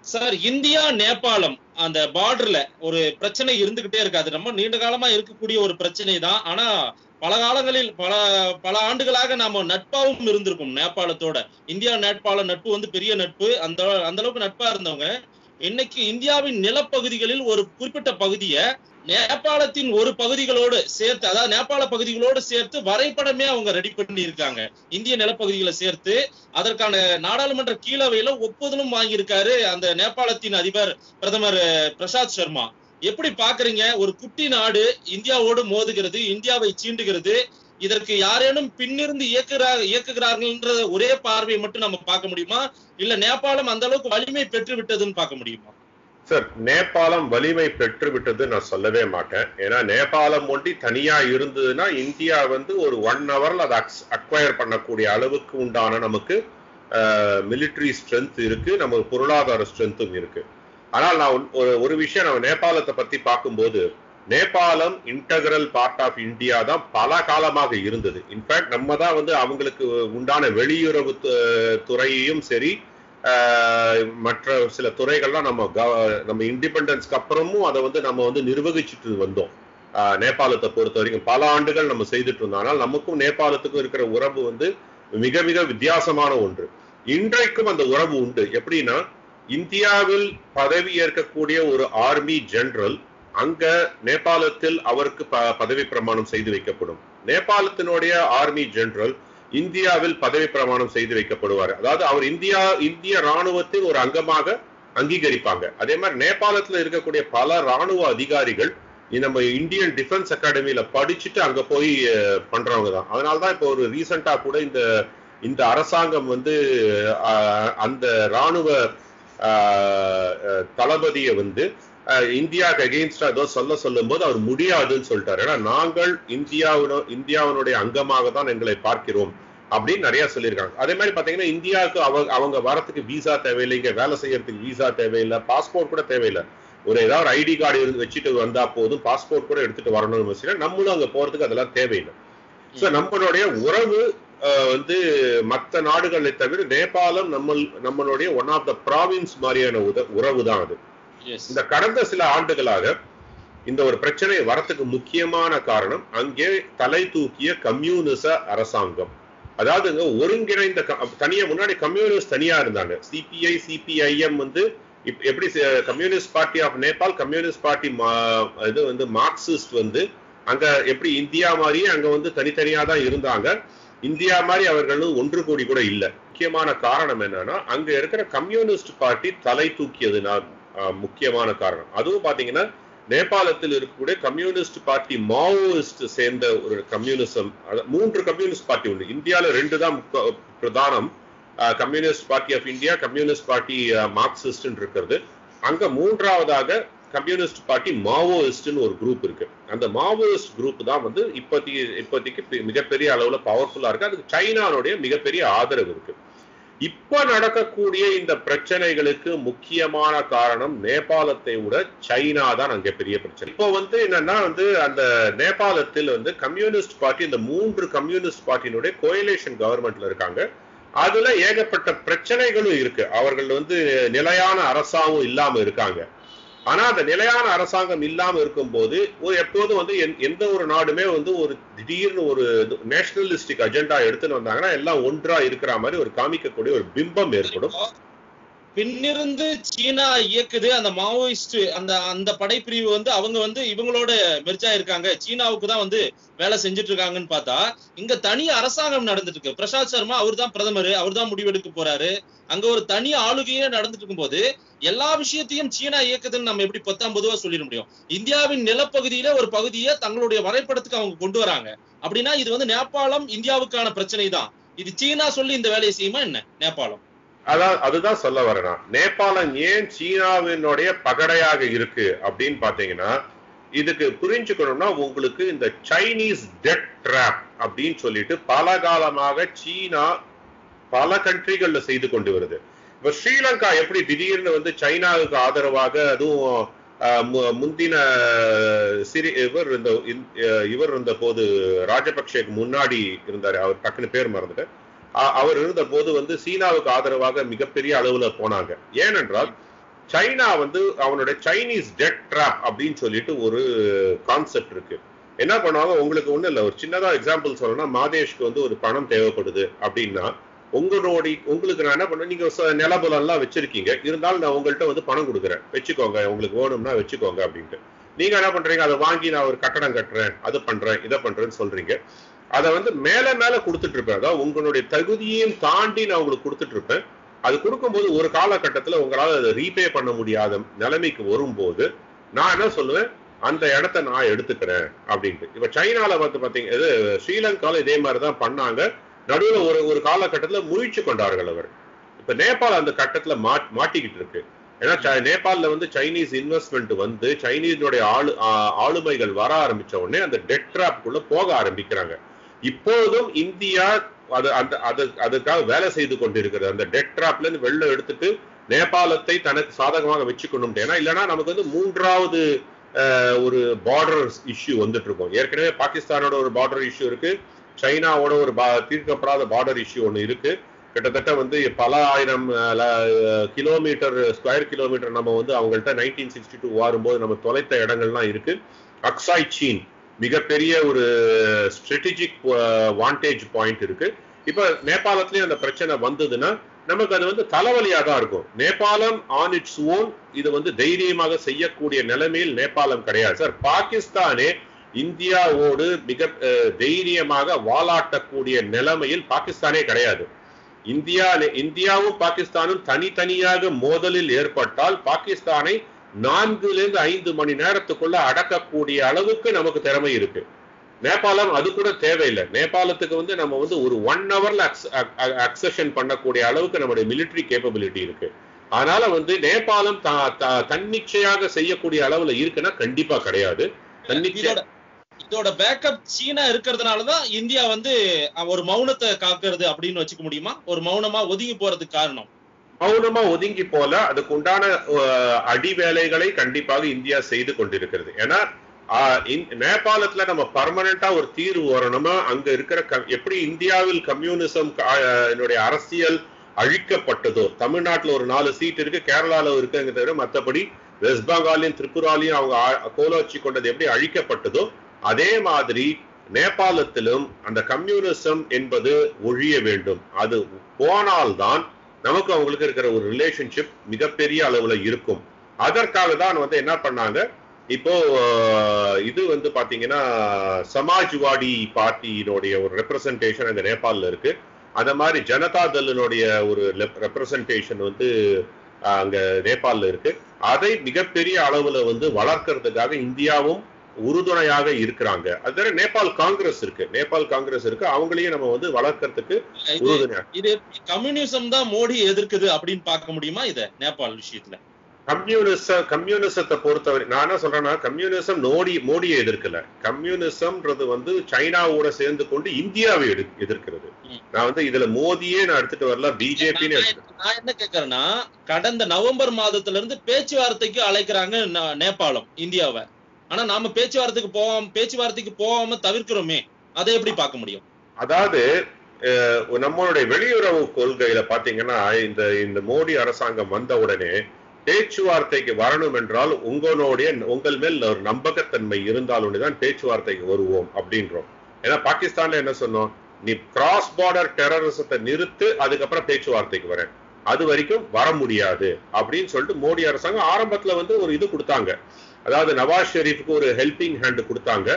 Sir India நேபாளம் அந்த பார்டர்ல ஒரு பிரச்சனை இருந்துகிட்டே இருக்கு அது ரொம்ப நீண்ட காலமா இருக்கக்கூடிய ஒரு பிரச்சனை தான் ஆனா பல காலங்களில் பல பல ஆண்டுகளாக நாம நட்பாவும் இருந்திருக்கும் நேபாளத்தோட இந்தியா நேபாள நட்பு வந்து பெரிய நட்பு அந்த அந்த அளவுக்கு நட்பா இருந்தவங்க இன்னைக்கு இந்தியாவின் நிலப்பகுதிகளில் ஒரு குறிப்பிட்ட பகுதியை நேபாளத்தின் ஒரு பகுதிகளோடு சேர்த்து அதாவது நேபாள பகுதிகளோடு சேர்த்து வரைபடமே அவங்க ரெடி பண்ணி இருக்காங்க இந்திய நிலப்பகுதிகளை சேர்த்து அதற்கான நாடாளுமன்ற கீழவையில ஒப்புதலும் வாங்கியிருக்காரு அந்த நேபாளத்தின் அதிபர் பிரதமர் பிரசாத் சர்மா எப்படி பாக்குறீங்க ஒரு குட்டி நாடு இந்தியாவோடு மோதுகிறது இந்தியாவை சீண்டுகிறது இதற்கு யாரேனும் பின்னிருந்து இயக்குகிறார் இயக்குகிறார்கள்ன்ற ஒரே பார்வையை மட்டும் நம்ம பார்க்க முடியுமா இல்ல நேபாளம் அந்த அளவுக்கு வலிமை பெற்று விட்டதுன்னு பார்க்க முடியுமா சார் நேபாளம் வலிமை பெற்று விட்டது நான் சொல்லவே மாட்டேன் ஏன்னா நேபாளம் ஒண்டி தனியா இருந்ததுன்னா இந்தியா வந்து ஒரு ஒன் ஹவர்ல அதை அக்வயர் பண்ணக்கூடிய அளவுக்கு உண்டான நமக்கு மிலிட்ரி ஸ்ட்ரென்த் இருக்கு நமக்கு பொருளாதார ஸ்ட்ரென்த்தும் இருக்கு ஆனால் நான் ஒரு ஒரு விஷயம் நம்ம நேபாளத்தை பத்தி பார்க்கும்போது நேபாளம் இன்டகிரல் பார்ட் ஆஃப் இந்தியா தான் பல காலமாக இருந்தது இன்ஃபேக்ட் நம்ம தான் வந்து அவங்களுக்கு உண்டான வெளியுறவு துறையையும் சரி மற்ற சில துறைகள்லாம் நம்ம நம்ம இண்டிபெண்டன்ஸ்க்கு அப்புறமும் அதை வந்து நம்ம வந்து நிர்வகிச்சுட்டு வந்தோம் நேபாளத்தை பொறுத்த வரைக்கும் பல ஆண்டுகள் நம்ம செய்துட்டு இருந்தோம் ஆனால் நமக்கும் நேபாளத்துக்கும் இருக்கிற உறவு வந்து மிக மிக வித்தியாசமான ஒன்று இன்றைக்கும் அந்த உறவு உண்டு எப்படின்னா இந்தியாவில் பதவி ஏற்கக்கூடிய ஒரு ஆர்மி ஜெனரல் அங்க நேபாளத்தில் அவருக்கு பதவி பிரமாணம் செய்து வைக்கப்படும் நேபாளத்தினுடைய ஆர்மி ஜெனரல் இந்தியாவில் பதவி பிரமாணம் செய்து வைக்கப்படுவார் அதாவது அவர் இந்தியா இந்திய ராணுவத்தின் ஒரு அங்கமாக அங்கீகரிப்பாங்க அதே மாதிரி நேபாளத்துல இருக்கக்கூடிய பல ராணுவ அதிகாரிகள் நம்ம இந்தியன் டிஃபென்ஸ் அகாடமியில படிச்சுட்டு அங்க போய் பண்றவங்க தான் அதனாலதான் இப்போ ஒரு ரீசெண்டா கூட இந்த இந்த அரசாங்கம் வந்து அந்த ராணுவ தளபதியை வந்து இந்தியாவுக்கு அகெயின்ஸ்டா ஏதோ சொல்ல சொல்லும் போது அவர் முடியாதுன்னு சொல்லிட்டாரு ஏன்னா நாங்கள் இந்தியாவின இந்தியாவினுடைய அங்கமாக தான் எங்களை பார்க்கிறோம் அப்படின்னு நிறைய சொல்லியிருக்காங்க அதே மாதிரி பாத்தீங்கன்னா இந்தியாவுக்கு அவங்க அவங்க வரத்துக்கு விசா தேவையில்லை இங்க வேலை செய்யறதுக்கு விசா தேவையில்லை பாஸ்போர்ட் கூட தேவையில்லை ஒரு ஏதாவது ஐடி கார்டு இருந்து வச்சுட்டு வந்தா போதும் பாஸ்போர்ட் கூட எடுத்துட்டு வரணும்னு வச்சுன்னா நம்மளும் அங்க போறதுக்கு அதெல்லாம் தேவையில்லை ஸோ நம்மளுடைய உறவு வந்து மற்ற நாடுகளை தவிர நேபாளம் நம்ம நம்மளுடைய ஒன் ஆஃப் த ப்ராவின்ஸ் மாதிரியான உத உறவு தான் அது இந்த கடந்த சில ஆண்டுகளாக இந்த ஒரு பிரச்சனை வரத்துக்கு முக்கியமான காரணம் அங்கே தலை தூக்கிய கம்யூனிச அரசாங்கம் அதாவதுங்க ஒருங்கிணைந்த தனியா முன்னாடி கம்யூனிஸ்ட் தனியா இருந்தாங்க சிபிஐ சிபிஐஎம் வந்து எப்படி communist party of Nepal communist party இது வந்து மார்க்சிஸ்ட் வந்து அங்க எப்படி இந்தியா மாதிரியே அங்க வந்து தனித்தனியா தான் இருந்தாங்க இந்தியா மாதிரி அவர்களும் ஒன்று கூடி கூட இல்ல முக்கியமான காரணம் என்னன்னா அங்க இருக்கிற கம்யூனிஸ்ட் பார்ட்டி தலை தூக்கியதுனால் முக்கியமான காரணம் அதுவும் பாத்தீங்கன்னா நேபாளத்தில் இருக்கக்கூடிய கம்யூனிஸ்ட் பார்ட்டி மாவோயிஸ்ட் சேர்ந்த ஒரு கம்யூனிசம் மூன்று கம்யூனிஸ்ட் பார்ட்டி உண்டு இந்தியாவில ரெண்டு தான் பிரதானம் communist party of India communist party Marxist இருக்கிறது அங்க மூன்றாவதாக கம்யூனிஸ்ட் பார்ட்டி மாவோயிஸ்ட்னு ஒரு குரூப் இருக்கு அந்த மாவோயிஸ்ட் குரூப் தான் வந்து இப்போதைக்கு இப்போதைக்கு மிகப்பெரிய அளவுல பவர்ஃபுல்லா இருக்கு அதுக்கு சைனானுடைய மிகப்பெரிய ஆதரவு இருக்கு இப்ப நடக்கக்கூடிய இந்த பிரச்சனைகளுக்கு முக்கியமான காரணம் நேபாளத்தை விட சைனா தான் அங்க பெரிய பிரச்சனை இப்போ வந்து என்னன்னா வந்து அந்த நேபாளத்தில் வந்து கம்யூனிஸ்ட் பார்ட்டி இந்த மூன்று கம்யூனிஸ்ட் பார்ட்டியினுடைய கோயலேஷன் கவர்மெண்ட்ல இருக்காங்க அதுல ஏகப்பட்ட பிரச்சனைகளும் இருக்கு அவர்கள் வந்து நிலையான அரசாங்கம் இல்லாம இருக்காங்க ஆனா அந்த நிலையான அரசாங்கம் இல்லாம இருக்கும்போது ஒரு எப்போதும் வந்து எந்த ஒரு நாடுமே வந்து ஒரு திடீர்னு ஒரு நேஷனலிஸ்டிக் அஜெண்டா எடுத்துன்னு வந்தாங்கன்னா எல்லாம் ஒன்றா இருக்கிற மாதிரி ஒரு காமிக்கக்கூடிய ஒரு பிம்பம் ஏற்படும் பின்னிருந்து சீனா இயக்குது அந்த மாவோயிஸ்ட் அந்த அந்த படைப்பிரிவு வந்து அவங்க வந்து இவங்களோட மெர்ஜா இருக்காங்க சீனாவுக்கு தான் வந்து வேலை செஞ்சுட்டு இருக்காங்கன்னு பார்த்தா இங்க தனி அரசாங்கம் நடந்துட்டு இருக்கு பிரசாத் சர்மா அவர் தான் பிரதமர் அவர் தான் முடிவெடுக்க போறாரு அங்க ஒரு தனி ஆளுகையே நடந்துட்டு இருக்கும்போது எல்லா விஷயத்தையும் சீனா இயக்குதுன்னு நம்ம எப்படி பத்தாம் பொதுவா சொல்லிட முடியும் இந்தியாவின் நிலப்பகுதியில ஒரு பகுதியை தங்களுடைய வரைபடத்துக்கு அவங்க கொண்டு வராங்க அப்படின்னா இது வந்து நேபாளம் இந்தியாவுக்கான பிரச்சனை தான் இது சீனா சொல்லி இந்த வேலையை செய்யுமா என்ன நேபாளம் அதான் அதுதான் சொல்ல வரேன் நேபாளம் ஏன் சீனாவினுடைய பகடையாக இருக்கு அப்படின்னு பாத்தீங்கன்னா இதுக்கு புரிஞ்சுக்கணும்னா உங்களுக்கு இந்த சைனீஸ் டெட் ட்ராப் அப்படின்னு சொல்லிட்டு பல காலமாக சீனா பல கண்ட்ரிகள்ல செய்து கொண்டு வருது இப்ப ஸ்ரீலங்கா எப்படி திடீர்னு வந்து சைனாவுக்கு ஆதரவாக அதுவும் முந்தின சிறி இவர் இருந்த இவர் இருந்த போது ராஜபக்சேக்கு முன்னாடி இருந்தாரு அவர் டக்குன்னு பேர் மறந்துட்டு அவர் இருந்த போது வந்து சீனாவுக்கு ஆதரவாக மிகப்பெரிய அளவுல போனாங்க ஏனென்றால் சைனா வந்து அவனுடைய சைனீஸ் டெட் ட்ராப் அப்படின்னு சொல்லிட்டு ஒரு கான்செப்ட் இருக்கு என்ன பண்ணுவாங்க உங்களுக்கு ஒண்ணு இல்ல ஒரு சின்னதா எக்ஸாம்பிள் சொல்லணும்னா மாதேஷ்க்கு வந்து ஒரு பணம் தேவைப்படுது அப்படின்னா உங்களுடைய உங்களுக்கு நான் என்ன பண்ணுவேன் நீங்க ச- நிலபுலம் எல்லாம் வச்சிருக்கீங்க இருந்தாலும் நான் உங்கள்கிட்ட வந்து பணம் கொடுக்குறேன் வச்சுக்கோங்க உங்களுக்கு வேணும்னா வச்சுக்கோங்க அப்படின்ட்டு நீங்க என்ன பண்றீங்க அதை வாங்கி நான் ஒரு கட்டடம் கட்டுறேன் அது பண்றேன் இதை பண்றேன்னு சொல்றீங்க அதை வந்து மேல மேல கொடுத்துட்டு இருப்பேன் அதாவது உங்களுடைய தகுதியையும் தாண்டி நான் உங்களுக்கு கொடுத்துட்டு இருப்பேன் அது கொடுக்கும்போது ஒரு காலகட்டத்துல உங்களால அதை ரீபே பண்ண முடியாத நிலைமைக்கு வரும்போது நான் என்ன சொல்லுவேன் அந்த இடத்த நான் எடுத்துக்கிறேன் அப்படின்ட்டு இப்ப சைனால வந்து பாத்தீங்க இது ஸ்ரீலங்கால இதே மாதிரி தான் பண்ணாங்க நடுவுல ஒரு ஒரு காலகட்டத்துல முயற்சி கொண்டார்கள் அவர் இப்ப நேபாள் அந்த கட்டத்துல மாட் மாட்டிக்கிட்டு இருக்கு ஏன்னா ச- நேபாள்ல வந்து சைனீஸ் இன்வெஸ்ட்மெண்ட் வந்து சைனீஸுடைய ஆளு ஆ- ஆளுமைகள் வர ஆரம்பிச்ச உடனே அந்த டெட் ட்ராப்குள்ள போக ஆரம்பிக்கிறாங்க இப்போதும் இந்தியா அது அந்த அது அதுக்காக வேலை செய்து கொண்டிருக்கிறது அந்த டெட் ட்ராப்ல இருந்து வெளில எடுத்துட்டு நேபாளத்தை தனக்கு சாதகமாக வச்சுக்கணும் ஏன்னா இல்லைன்னா நமக்கு வந்து மூன்றாவது அஹ், ஒரு பார்டர் இஷ்யூ வந்துட்டு இருக்கும் ஏற்கனவே பாகிஸ்தானோட ஒரு பார்டர் இஷ்யூ இருக்கு சைனாவோட ஒரு பா- தீர்க்கப்படாத பார்டர் இஷ்யூ ஒன்று இருக்கு கிட்டத்தட்ட வந்து பல ஆயிரம் கிலோமீட்டர் ஸ்கொயர் கிலோமீட்டர் நம்ம வந்து அவங்கள்ட்ட நைன்டீன் சிக்ஸ்டி டூ வரும்போது நம்ம தொலைத்த இடங்கள்லாம் இருக்கு அக்சாய் சீன் மிகப்பெரிய ஒரு ஸ்ட்ராட்டஜிக் வாண்டேஜ் பாயிண்ட் இருக்கு இப்ப நேபாளத்திலயும் அந்த பிரச்சனை வந்ததுன்னா நமக்கு அது வந்து தலைவலியா தான் இருக்கும் நேபாளம் ஆன் இட்ஸ் ஓன் இது வந்து தைரியமாக செய்யக்கூடிய நிலைமையில் நேபாளம் கிடையாது சார் பாகிஸ்தானே இந்தியாவோடு மிக அஹ், தைரியமாக வாலாட்டக்கூடிய நிலைமையில் பாகிஸ்தானே கிடையாது இந்தியா இந்தியாவும் பாகிஸ்தானும் தனித்தனியாக மோதலில் ஏற்பட்டால் பாகிஸ்தானை நான்குல இருந்து ஐந்து மணி நேரத்துக்குள்ள அடக்கக்கூடிய அளவுக்கு நமக்கு திறமை இருக்கு நேபாளம் அது கூட தேவையில்லை நேபாளத்துக்கு வந்து நம்ம வந்து ஒரு ஒன் ஹவர்ல அக்சஷன் பண்ணக்கூடிய அளவுக்கு நம்முடைய மிலிட்டரி கேப்பபிலிட்டி இருக்கு அதனால வந்து நேபாளம் த- த- தன்னிச்சையாக செய்யக்கூடிய அளவுல இருக்குன்னா கண்டிப்பா கிடையாது தன்னிச்சை இதோட இதோட பேக்கப் சீனா இருக்கிறதுனாலதான் இந்தியா வந்து அஹ், ஒரு மௌனத்தை காக்குறது அப்படின்னு வச்சுக்க முடியுமா ஒரு மௌனமா ஒதுங்கி போறதுக்கு காரணம் மௌனமா ஒதுங்கி போல அதுக்கு உண்டான அஹ், அடி வேலைகளை கண்டிப்பாக இந்தியா செய்து கொண்டிருக்கிறது ஏன்னா ஆஹ், இந்த- நேபாளத்துல நம்ம பர்மனண்டா ஒரு தீர்வு வரணுமா அங்க இருக்கிற க- எப்படி இந்தியாவில் கம்யூனிசம் என்னுடைய அரசியல் அழிக்கப்பட்டதோ தமிழ்நாட்டுல ஒரு நாலு சீட் இருக்கு கேரளால இருக்குங்க தவிர மத்தபடி வெஸ்ட் பெங்காலையும் திரிபுராலையும் அவங்க ஆ- கோலோச்சி கொண்டது எப்படி அழிக்கப்பட்டதோ அதே மாதிரி நேபாளத்திலும் அந்த கம்யூனிசம் என்பது ஒழிய வேண்டும் அது போனால்தான் நமக்கு அவங்களுக்கு இருக்கிற ஒரு ரிலேஷன்ஷிப் மிகப்பெரிய அளவுல இருக்கும் அதற்காக தான் வந்து என்ன பண்ணாங்க இப்போ அஹ், இது வந்து பாத்தீங்கன்னா சமாஜ்வாடி பார்ட்டியினுடைய ஒரு ரெப்ரசன்டேஷன் அங்க நேபாள்ல இருக்கு அந்த மாதிரி ஜனதா தள்ளினுடைய ஒரு ரெப்ரசன்டேஷன் வந்து அஹ், அங்க நேபாள்ல இருக்கு அதை மிகப்பெரிய அளவுல வந்து வளர்க்கறதுக்காக இந்தியாவும் உறுதுணையாக இருக்கிறாங்க அது நேபாள் காங்கிரஸ் இருக்கு நேபாள் காங்கிரஸ் இருக்கு அவங்களையும் நம்ம வந்து வளர்க்கறதுக்கு இது உறுதுணையா இது கம்யூனிசம் தான் மோடி எதிர்க்குது அப்படின்னு பார்க்க முடியுமா இத நேபாள் விஷயத்துல கம்யூனிச கம்யூனிசத்தை பொறுத்தவரை நான் என்ன சொல்றேன்னா கம்யூனிசம் மோடி மோடியை எதிர்க்கல கம்யூனிசம்ன்றது வந்து சைனாவோட சேர்ந்து கொண்டு இந்தியாவை எடு- எதிர்க்கிறது ம். நான் வந்து இதுல மோடியே நான் எடுத்துட்டு வரல பிஜேபின்னு எடுத்துட்டு நான் என்ன கேக்குறேன்னா கடந்த நவம்பர் மாதத்துல இருந்து பேச்சுவார்த்தைக்கு அழைக்கிறாங்க ந- நேபாளம் இந்தியாவை ஆனா நாம பேச்சுவார்த்தைக்கு போகாம பேச்சுவார்த்தைக்கு போகாம தவிர்க்கிறோமே அதை எப்படி பார்க்க முடியும் அதாவது அஹ், நம்மளுடைய வெளியுறவு கொள்கையில பாத்தீங்கன்னா இந்த இந்த மோடி அரசாங்கம் வந்த உடனே பேச்சுவார்த்தைக்கு வரணும் என்றால் உங்களுடைய உங்கள் மேல் ஒரு நம்பகத்தன்மை இருந்தால் ஒண்ணுதான் பேச்சுவார்த்தைக்கு வருவோம் அப்படின்றோம் ஏன்னா பாகிஸ்தான்ல என்ன சொன்னோம் நீ கிராஸ் பார்டர் டெரரிசத்தை நிறுத்து அதுக்கப்புறம் பேச்சுவார்த்தைக்கு வரேன் அது வரைக்கும் வர முடியாது அப்படின்னு சொல்லிட்டு மோடி அரசாங்கம் ஆரம்பத்துல வந்து ஒரு இது கொடுத்தாங்க அதாவது நவாஸ் ஷெரீஃப்க்கு ஒரு ஹெல்பிங் ஹேண்ட் கொடுத்தாங்க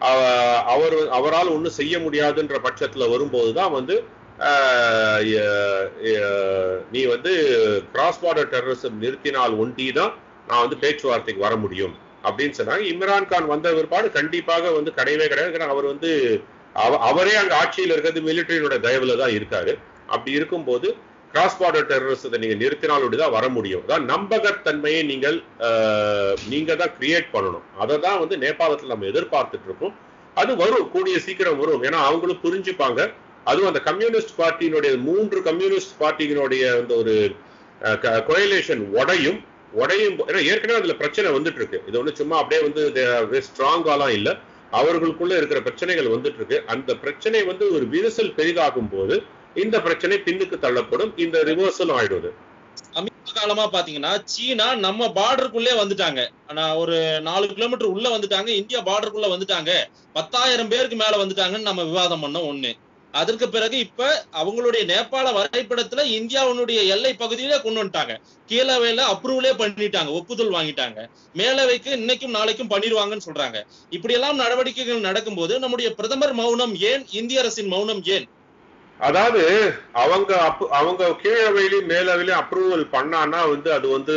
அவ- அவர் அவரால் ஒன்றும் செய்ய முடியாதுன்ற பட்சத்துல வரும்போது தான் வந்து ஆஹ், எ- எ- நீ வந்து கிராஸ் பார்டர் டெரரிசம் நிறுத்தினால் ஒண்டி தான் நான் வந்து பேச்சுவார்த்தைக்கு வர முடியும் அப்படின்னு சொன்னாங்க இம்ரான் கான் வந்த பிற்பாடு கண்டிப்பாக வந்து கிடையவே கிடையாது ஏன்னா அவர் வந்து அவ- அவரே அங்க ஆட்சியில் இருக்கிறது மிலிட்டரியோட தயவுல தான் இருக்காரு அப்படி இருக்கும்போது கிராஸ் பார்டர் டெரரிசத்தை நீங்க நிறுத்தினால் தான் வர முடியும் அதான் நம்பகத்தன்மையை நீங்கள் ஆஹ், நீங்க தான் கிரியேட் பண்ணணும் அதை தான் வந்து நேபாளத்தில் நம்ம எதிர்பார்த்துட்டு இருக்கோம் அது வரும் கூடிய சீக்கிரம் வரும் ஏன்னா அவங்களும் புரிஞ்சுப்பாங்க அதுவும் அந்த கம்யூனிஸ்ட் பார்ட்டியினுடைய மூன்று கம்யூனிஸ்ட் பார்ட்டியினுடைய அந்த ஒரு கோயலேஷன் உடையும் உடையும் போ- ஏன்னா ஏற்கனவே அதுல பிரச்சனை வந்துட்டு இருக்கு இது ஒண்ணு சும்மா அப்படியே வந்து ஸ்ட்ராங்காலாம் இல்ல அவர்களுக்குள்ள இருக்கிற பிரச்சனைகள் வந்துட்டு இருக்கு அந்த பிரச்சனை வந்து ஒரு விரிசல் பெரிதாகும் போது இந்த பிரச்சனை பின்னுக்கு தள்ளப்படும் இந்த ரிவர்சலும் ஆயிடுவது சமீப காலமா பாத்தீங்கன்னா சீனா நம்ம பார்டருக்குள்ளே வந்துட்டாங்க நான் ஒரு நாலு கிலோமீட்டர் உள்ள வந்துட்டாங்க இந்தியா பார்டருக்குள்ள வந்துட்டாங்க பத்தாயிரம் பேருக்கு மேல வந்துட்டாங்கன்னு நம்ம விவாதம் பண்ணோம் ஒண்ணு அதற்கு பிறகு இப்ப அவங்களுடைய நேபாள வரைபடத்துல இந்தியாவுடைய எல்லை பகுதியில கொண்டு வந்துட்டாங்க கீழவையில அப்ரூவலே பண்ணிட்டாங்க ஒப்புதல் வாங்கிட்டாங்க மேலவைக்கு இன்னைக்கும் நாளைக்கும் பண்ணிடுவாங்கன்னு சொல்றாங்க இப்படி எல்லாம் நடவடிக்கைகள் நடக்கும்போது நம்முடைய பிரதமர் மௌனம் ஏன் இந்திய அரசின் மௌனம் ஏன் அதாவது அவங்க அப்- அவங்க கீழவையிலையும் மேலவையிலையும் அப்ரூவல் பண்ணான்னா வந்து அது வந்து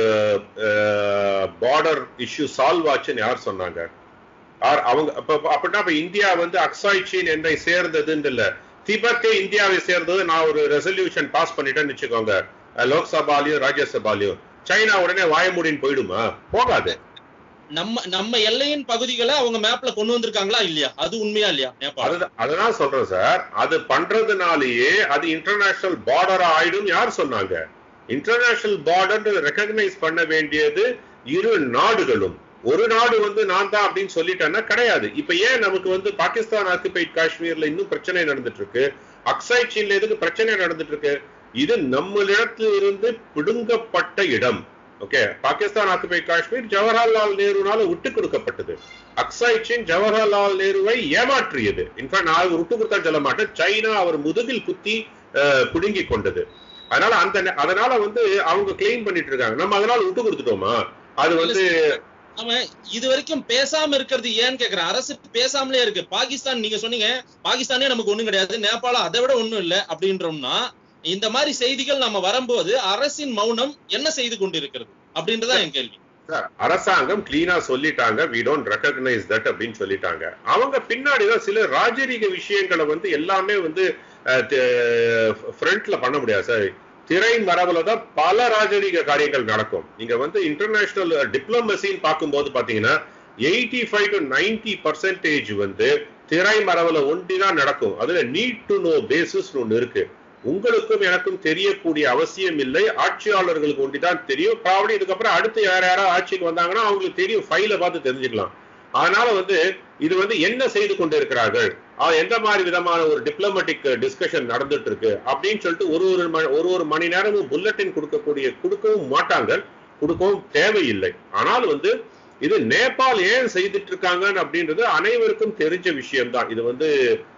பார்டர் இஷ்யூ சால்வ் ஆச்சுன்னு யார் சொன்னாங்க யார் அவங்க அப்ப அப்ப- அப்படின்னா இப்ப இந்தியா வந்து அக்சாய் சீன் என்னை சேர்ந்ததுன்னு இல்ல திபெத்தே இந்தியாவை சேர்ந்தது நான் ஒரு ரெசல்யூஷன் பாஸ் பண்ணிட்டேன்னு வச்சுக்கோங்க அஹ், லோக்சபாலையும் ராஜ்யசபாலையும் சைனா உடனே வாயமூடின்னு போயிடுமா போகாது நம்ம நம்ம எல்லையின் பகுதிகளை அவங்க மேப்ல கொண்டு வந்திருக்காங்களா இல்லையா அது உண்மையா இல்லையா நேபாளம் அதுதான் அதுதான் சொல்றேன் சார் அது பண்றதுனாலயே அது இன்டர்நேஷனல் பார்டர் ஆயிடும் யார் சொன்னாங்க இன்டர்நேஷனல் பார்டர் ரெக்கக்னைஸ் பண்ண வேண்டியது இரு நாடுகளும் ஒரு நாடு வந்து நான் தான் அப்படின்னு சொல்லிட்டேன்னா கிடையாது இப்ப ஏன் நமக்கு வந்து பாகிஸ்தான் ஆக்குபைட் காஷ்மீர்ல இன்னும் பிரச்சனை நடந்துட்டு இருக்கு அக்ஸாய் சீன்ல எதுக்கு பிரச்சனை நடந்துட்டு இருக்கு இது நம்மளிடத்தில் இருந்து பிடுங்கப்பட்ட இடம் ஓகே பாகிஸ்தான் ஆக்குபைட் காஷ்மீர் ஜவஹர்லால் நேருனால விட்டு கொடுக்கப்பட்டது அக்ஸாய் சீன் ஜவஹர்லால் நேருவை ஏமாற்றியது இன்ஃபேக்ட் நான் விட்டு கொடுத்தா சொல்ல மாட்டேன் சைனா அவர் முதுகில் குத்தி அஹ், பிடுங்கிக் கொண்டது அதனால அந்த நே- அதனால வந்து அவங்க கிளைம் பண்ணிட்டு இருக்காங்க நம்ம அதனால விட்டு கொடுத்துட்டோமா அது வந்து நம்ம இது வரைக்கும் பேசாம இருக்கிறது ஏன்னு கேக்குறேன் அரசு பேசாமலே இருக்கு பாகிஸ்தான் நீங்க சொன்னீங்க பாகிஸ்தானே நமக்கு ஒண்ணும் கிடையாது நேபாளம் அதை விட ஒண்ணும் இல்ல அப்படின்றோம்னா இந்த மாதிரி செய்திகள் நம்ம வரும்போது அரசின் மௌனம் என்ன செய்து கொண்டிருக்கிறது அப்படின்றதான் என் கேள்வி சார், அரசாங்கம் கிளீனா சொல்லிட்டாங்க வி டோன்ட் ரெக்கக்னைஸ் தட் அப்படின்னு சொல்லிட்டாங்க அவங்க பின்னாடிதான் சில ராஜரீக விஷயங்களை வந்து எல்லாமே வந்து ஃப்ரண்ட்ல பண்ண முடியாது சார் திரை மரபுல தான் பல ராஜரீக காரியங்கள் நடக்கும் நீங்க வந்து இன்டர்நேஷனல் டிப்ளமசின்னு பார்க்கும்போது பாத்தீங்கன்னா eighty five to ninety percentage வந்து திரை மரபுல ஒண்டி தான் நடக்கும் அதுல நீட் டு நோ பேசிஸ் ஒன்று இருக்கு உங்களுக்கும் எனக்கும் தெரியக்கூடிய அவசியம் இல்லை ஆட்சியாளர்களுக்கு ஒண்டிதான் தெரியும் ப்ராபடி இதுக்கப்புறம் அடுத்து யார் யாராவது ஆட்சிக்கு வந்தாங்கன்னா அவங்களுக்கு தெரியும் ஃபைல பார்த்து தெரிஞ்சுக்கலாம் அதனால வந்து இது வந்து என்ன செய்து கொண்டு இருக்கிறார்கள் ஆஹ் எந்த மாதிரி விதமான ஒரு டிப்ளமேட்டிக் டிஸ்கஷன் நடந்துட்டு இருக்கு அப்படின்னு சொல்லிட்டு ஒரு ஒரு ம- ஒரு ஒரு மணி நேரமும் புல்லட்டின் கொடுக்கக்கூடிய கொடுக்கவும் மாட்டாங்க கொடுக்கவும் தேவையில்லை ஆனால் வந்து இது நேபாள் ஏன் செய்துட்டு இருக்காங்கன்னு அப்படின்றது அனைவருக்கும் தெரிஞ்ச விஷயம்தான் இது வந்து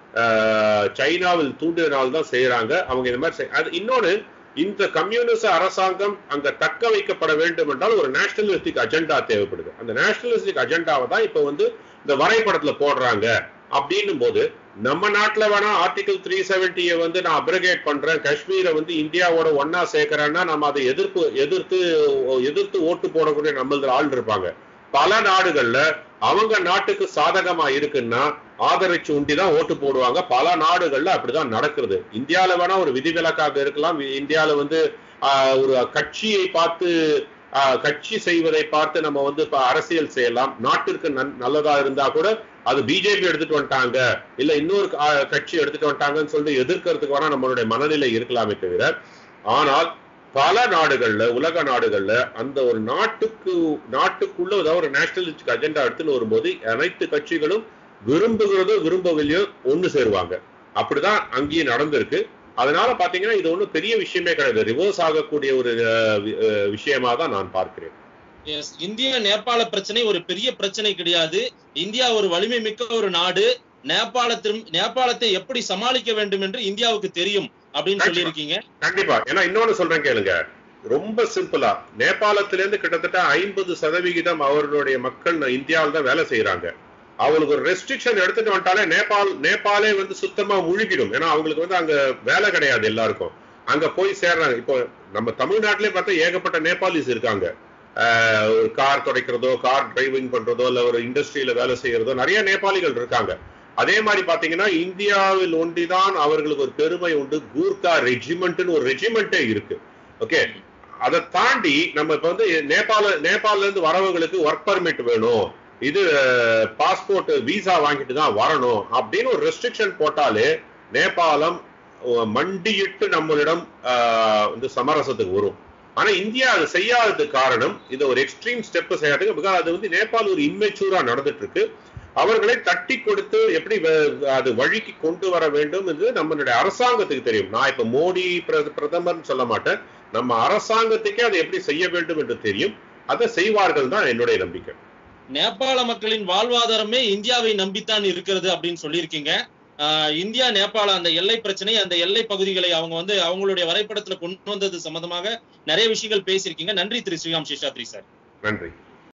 ஆஹ், சைனாவில் தூண்டினால் தான் செய்யறாங்க அவங்க இந்த மாதிரி செய்- அது இன்னொன்னு இந்த கம்யூனிச அரசாங்கம் அங்க தக்க வைக்கப்பட வேண்டும் என்றால் ஒரு நேஷனலிஸ்டிக் அஜெண்டா தேவைப்படுது அந்த நேஷனலிஸ்டிக் அஜெண்டாவை தான் இப்ப வந்து இந்த வரைபடத்துல போடுறாங்க அப்படின்னும் போது நம்ம நாட்டுல வேணா ஆர்டிகல் த்ரீ செவன்டியை வந்து நான் அப்ரிகேட் பண்றேன் காஷ்மீரை வந்து இந்தியாவோட ஒன்னா சேர்க்கிறேன்னா நம்ம அதை எதிர்ப்பு எதிர்த்து எதிர்த்து ஓட்டு போடக்கூடிய நம்மளது ஆள் இருப்பாங்க பல நாடுகள்ல அவங்க நாட்டுக்கு சாதகமா இருக்குன்னா ஆதரிச்சு உண்டி தான் ஓட்டு போடுவாங்க பல நாடுகள்ல அப்படிதான் நடக்கிறது இந்தியால வேணா ஒரு விதிவிலக்காக இருக்கலாம் வி- இந்தியால வந்து ஆஹ், ஒரு கட்சியை பார்த்து ஆஹ், கட்சி செய்வதை பார்த்து நம்ம வந்து இப்ப அரசியல் செய்யலாம் நாட்டிற்கு நன்- நல்லதா இருந்தா கூட அது பிஜேபி எடுத்துட்டு வந்துட்டாங்க இல்ல இன்னொரு ஆஹ், கட்சி எடுத்துட்டு வந்துட்டாங்கன்னு சொல்லிட்டு எதிர்க்கிறதுக்கு வேணா நம்மளுடைய மனநிலை இருக்கலாமே தவிர ஆனால் பல நாடுகள்ல உலக நாடுகள்ல அந்த ஒரு நாட்டுக்கு நாட்டுக்குள்ள ஏதாவது ஒரு நேஷனலிஸ்டிக் அஜெண்டா எடுத்துன்னு வரும்போது அனைத்து கட்சிகளும் விரும்புகிறதோ விரும்பவில்லையோ ஒண்ணு சேருவாங்க அப்படிதான் அங்கேயும் நடந்திருக்கு அதனால பாத்தீங்கன்னா இது ஒண்ணும் பெரிய விஷயமே கிடையாது ரிவர்ஸ் ஆகக்கூடிய ஒரு அஹ், வி- அஹ், விஷயமா தான் நான் பார்க்கிறேன் Yes, இந்திய நேபாள பிரச்சனை ஒரு பெரிய பிரச்சனை கிடையாது இந்தியா ஒரு வலிமை மிக்க ஒரு நாடு நேபாளத்திலும் நேபாளத்தை எப்படி சமாளிக்க வேண்டும் என்று இந்தியாவுக்கு தெரியும் அப்படின்னு சொல்லியிருக்கீங்க கண்டிப்பா ஏன்னா இன்னொன்னு சொல்றேன் கேளுங்க ரொம்ப சிம்பிளா நேபாளத்திலிருந்து கிட்டத்தட்ட ஐம்பது சதவிகிதம் அவர்களுடைய மக்கள் இந்தியாவில் தான் வேலை செய்யறாங்க அவங்களுக்கு ஒரு ரெஸ்ட்ரிக்ஷன் எடுத்துட்டு வந்துட்டாலே நேபாள் நேபாளே வந்து சுத்தமா முழுகிடும் ஏன்னா அவங்களுக்கு வந்து அங்க வேலை கிடையாது எல்லாருக்கும் அங்க போய் சேர்றாங்க இப்போ நம்ம தமிழ்நாட்டிலே பார்த்தா ஏகப்பட்ட நேபாளிஸ் இருக்காங்க ஆஹ் ஒரு கார் துடைக்கிறதோ கார் டிரைவிங் பண்றதோ இல்ல ஒரு இண்டஸ்ட்ரியில வேலை செய்யறதோ நிறைய நேபாளிகள் இருக்காங்க அதே மாதிரி பாத்தீங்கன்னா இந்தியாவில் ஒண்டிதான் அவர்களுக்கு ஒரு பெருமை உண்டு கூர்கா ரெஜிமெண்ட்னு ஒரு ரெஜிமெண்டே இருக்கு ஓகே அதை தாண்டி நம்ம இப்ப வந்து நேபாள நேபாள்ல இருந்து வரவங்களுக்கு ஒர்க் பர்மிட் வேணும் இது பாஸ்போர்ட் விசா வாங்கிட்டு தான் வரணும் அப்படின்னு ஒரு ரெஸ்ட்ரிக்ஷன் போட்டாலே நேபாளம் அஹ், மண்டியிட்டு நம்மளிடம் ஆஹ், வந்து சமரசத்துக்கு வரும் ஆனா இந்தியா அது செய்யாததுக்கு காரணம் இது ஒரு எக்ஸ்ட்ரீம் ஸ்டெப் செய்யாதுக்கு பிகாஸ் அது வந்து நேபாள் ஒரு இம்மெச்சூரா நடந்துட்டு இருக்கு அவர்களை தட்டி கொடுத்து எப்படி வ- அது வழிக்கு கொண்டு வர வேண்டும் என்று நம்மளுடைய அரசாங்கத்துக்கு தெரியும் நான் இப்ப மோடி பிர- பிரதமர்னு சொல்ல மாட்டேன் நம்ம அரசாங்கத்துக்கே அதை எப்படி செய்ய வேண்டும் என்று தெரியும் அதை செய்வார்கள் தான் என்னுடைய நம்பிக்கை நேபாள மக்களின் வாழ்வாதாரமே இந்தியாவை நம்பித்தான் இருக்கிறது அப்படின்னு சொல்லியிருக்கீங்க ஆஹ் இந்தியா நேபாள அந்த எல்லை பிரச்சனை அந்த எல்லை பகுதிகளை அவங்க வந்து அவங்களுடைய வரைபடத்துல கொண்டு வந்தது சம்பந்தமாக நிறைய விஷயங்கள் பேசியிருக்கீங்க நன்றி திரு ஸ்ரீராம் சேஷாத்ரி சார் நன்றி